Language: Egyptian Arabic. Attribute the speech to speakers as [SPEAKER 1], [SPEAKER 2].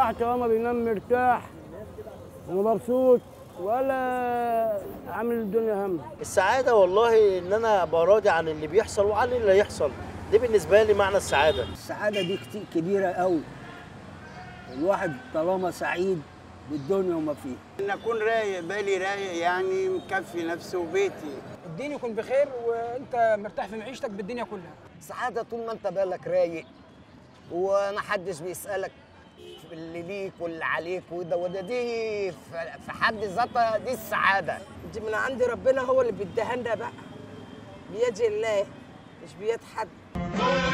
[SPEAKER 1] تحت وما بينام مرتاح ومبسوط ولا عامل الدنيا هم
[SPEAKER 2] السعادة والله إن أنا أبقى راضي عن اللي بيحصل وعن اللي هيحصل دي بالنسبة لي معنى السعادة
[SPEAKER 3] السعادة دي كتير كبيرة قوي الواحد طالما سعيد بالدنيا وما فيها
[SPEAKER 4] ان اكون رايق بالي رايق يعني مكفي نفسي وبيتي
[SPEAKER 5] الدين يكون بخير وانت مرتاح في معيشتك بالدنيا كلها
[SPEAKER 6] سعادة طول ما انت بالك رايق ومحدش بيسألك في اللي ليك واللي عليك وده وده دي في في حد ذاتها دي السعادة
[SPEAKER 7] دي من عند ربنا هو اللي بيديها لنا بقى بيد الله مش بيد حد